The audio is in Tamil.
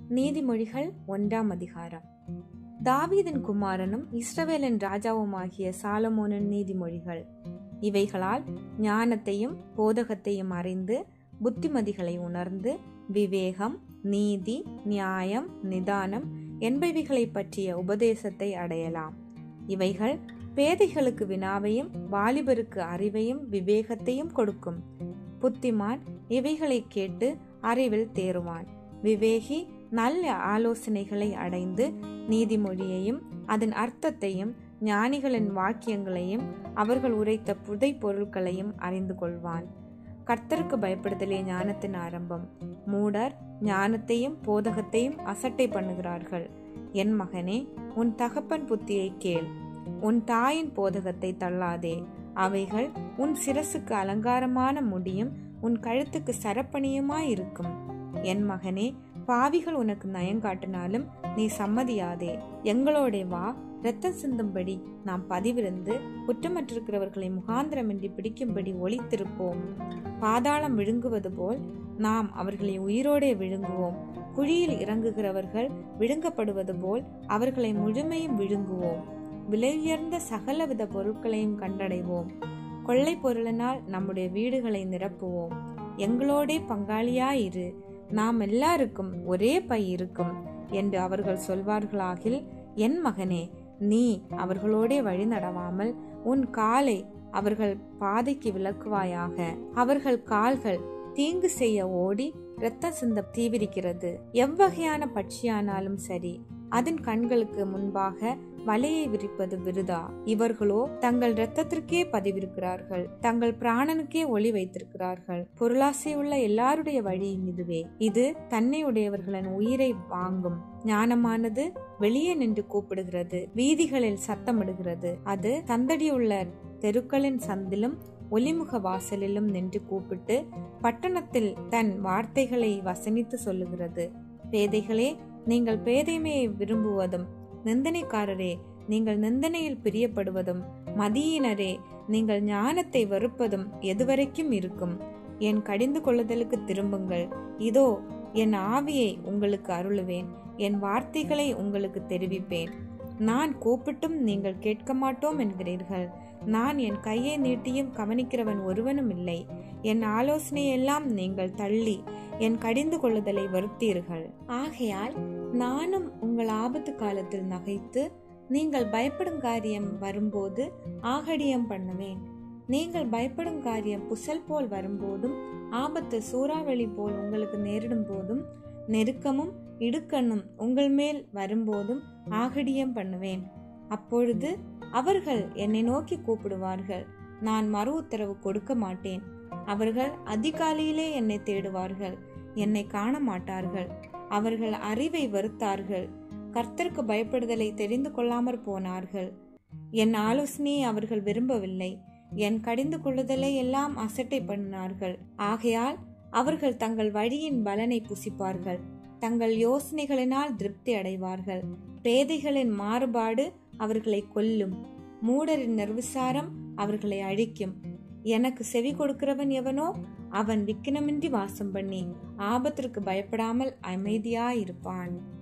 நீதிமொழிகள் ஒன்றாம் அதிகாரம் தாவீதின் குமாரனும் இஸ்ரவேலின் ராஜாவுமாகிய சாலமோனின் நீதிமொழிகள் இவைகளால் ஞானத்தையும் போதகத்தையும் அறிந்து புத்திமதிகளை உணர்ந்து விவேகம் நீதி நியாயம் நிதானம் என்பவைகளை பற்றிய உபதேசத்தை அடையலாம் இவைகள் பேதைகளுக்கு வினாவையும் வாலிபருக்கு அறிவையும் விவேகத்தையும் கொடுக்கும் புத்திமான் இவைகளை கேட்டு அறிவில் தேறுவான் விவேகி நல்ல ஆலோசனைகளை அடைந்து நீதிமொழியையும் அதன் அர்த்தத்தையும் ஞானிகளின் வாக்கியங்களையும் அவர்கள் உரைத்த புதை பொருட்களையும் அறிந்து கொள்வான் கர்த்தருக்கு பயப்படுதலே ஞானத்தின் ஆரம்பம் மூடர் ஞானத்தையும் போதகத்தையும் அசட்டை பண்ணுகிறார்கள் என் மகனே உன் தகப்பன் புத்தியை கேள் உன் தாயின் போதகத்தை தள்ளாதே அவைகள் உன் சிரசுக்கு அலங்காரமான முடியும் உன் கழுத்துக்கு சரப்பணியுமாயிருக்கும் என் மகனே பாவிகள் உனக்கு நயங்காட்டினாலும் நீ சம்மதியாதே எங்களோட வா இரத்தம் சிந்தும்படி நாம் பதிவிருந்து குற்றமற்றிருக்கிறவர்களை முகாந்திரமின்றி பிடிக்கும்படி ஒளித்திருப்போம் பாதாளம் விழுங்குவது போல் நாம் அவர்களை உயிரோடே விழுங்குவோம் குழியில் இறங்குகிறவர்கள் விழுங்கப்படுவது போல் அவர்களை முழுமையும் விழுங்குவோம் விலையுயர்ந்த சகலவித பொருட்களையும் கண்டடைவோம் கொள்ளை பொருளினால் நம்முடைய வீடுகளை நிரப்புவோம் எங்களோடே பங்காளியாயிரு நாம் எல்லாருக்கும் ஒரே பை இருக்கும் என்று அவர்கள் சொல்வார்களாகில் என் மகனே நீ அவர்களோடே வழி நடவாமல் உன் காலை அவர்கள் பாதைக்கு விளக்குவாயாக அவர்கள் கால்கள் தீங்கு செய்ய ஓடி இரத்த சிந்த தீவிரிக்கிறது எவ்வகையான பட்சியானாலும் சரி அதன் கண்களுக்கு முன்பாக வலையை விரிப்பது விருதா இவர்களோ தங்கள் இரத்தத்திற்கே பதிவிருக்கிறார்கள் தங்கள் பிராணனுக்கே ஒளி வைத்திருக்கிறார்கள் பொருளாசை உள்ள எல்லாருடைய வழியும் இதுவே இது தன்னை உடையவர்களின் உயிரை வாங்கும் ஞானமானது வெளியே நின்று கூப்பிடுகிறது வீதிகளில் சத்தமிடுகிறது அது தந்தடியுள்ள தெருக்களின் சந்திலும் ஒலிமுக வாசலிலும் நின்று கூப்பிட்டு பட்டணத்தில் தன் வார்த்தைகளை வசனித்து சொல்லுகிறது பேதைகளே நீங்கள் பேதைமையை விரும்புவதும் நிந்தனைக்காரரே நீங்கள் நிந்தனையில் பிரியப்படுவதும் மதியினரே நீங்கள் ஞானத்தை வெறுப்பதும் எதுவரைக்கும் இருக்கும் என் கடிந்து கொள்ளுதலுக்கு திரும்புங்கள் இதோ என் ஆவியை உங்களுக்கு அருளுவேன் என் வார்த்தைகளை உங்களுக்கு தெரிவிப்பேன் நான் கூப்பிட்டும் நீங்கள் கேட்க மாட்டோம் என்கிறீர்கள் நான் என் கையை நீட்டியும் கவனிக்கிறவன் ஒருவனும் இல்லை என் ஆலோசனையெல்லாம் நீங்கள் தள்ளி என் கடிந்து கொள்ளுதலை வருத்தீர்கள் ஆகையால் நானும் உங்கள் ஆபத்து காலத்தில் நகைத்து நீங்கள் பயப்படும் காரியம் வரும்போது ஆகடியம் பண்ணுவேன் நீங்கள் பயப்படும் காரியம் புசல் போல் வரும்போதும் ஆபத்து சூறாவளி போல் உங்களுக்கு நேரிடும் போதும் நெருக்கமும் இடுக்கண்ணும் உங்கள் மேல் வரும்போதும் ஆகடியம் பண்ணுவேன் அப்பொழுது அவர்கள் என்னை நோக்கி கூப்பிடுவார்கள் நான் மறு உத்தரவு கொடுக்க மாட்டேன் அவர்கள் அதிகாலையிலே என்னை தேடுவார்கள் என்னை காண மாட்டார்கள் அவர்கள் அறிவை வெறுத்தார்கள் கர்த்தருக்கு பயப்படுதலை தெரிந்து கொள்ளாமற் போனார்கள் என் ஆலோசனையை அவர்கள் விரும்பவில்லை என் கடிந்து கொள்ளுதலை எல்லாம் அசட்டை பண்ணினார்கள் ஆகையால் அவர்கள் தங்கள் வழியின் பலனை புசிப்பார்கள் தங்கள் யோசனைகளினால் திருப்தி அடைவார்கள் பேதைகளின் மாறுபாடு அவர்களை கொல்லும் மூடரின் நிர்விசாரம் அவர்களை அழிக்கும் எனக்கு செவி கொடுக்கிறவன் எவனோ அவன் விக்கினமின்றி வாசம் பண்ணி ஆபத்திற்கு பயப்படாமல் அமைதியாயிருப்பான்